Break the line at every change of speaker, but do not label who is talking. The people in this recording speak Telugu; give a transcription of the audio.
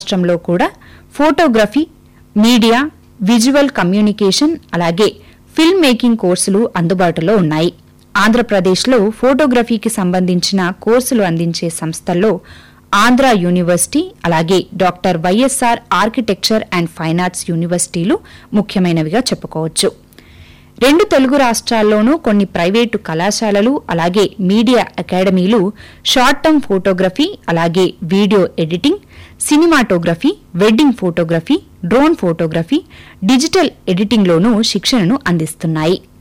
రాష్ట్రంలో కూడా ఫోటోగ్రఫీ మీడియా విజువల్ కమ్యూనికేషన్ అలాగే ఫిల్మ్ మేకింగ్ కోర్సులు అందుబాటులో ఉన్నాయి ఆంధ్రప్రదేశ్లో ఫోటోగ్రఫీకి సంబంధించిన కోర్సులు అందించే సంస్థల్లో ఆంధ్ర యూనివర్సిటీ అలాగే doctor YSR architecture and fine arts యూనివర్సిటీలు ముఖ్యమైనవిగా చెప్పుకోవచ్చు రెండు తెలుగు రాష్ట్రాల్లోనూ కొన్ని ప్రైవేటు కళాశాలలు అలాగే మీడియా అకాడమీలు షార్ట్ టర్మ్ ఫోటోగ్రఫీ అలాగే video editing cinematography wedding photography drone photography digital ఎడిటింగ్లోనూ శిక్షణను అందిస్తున్నాయి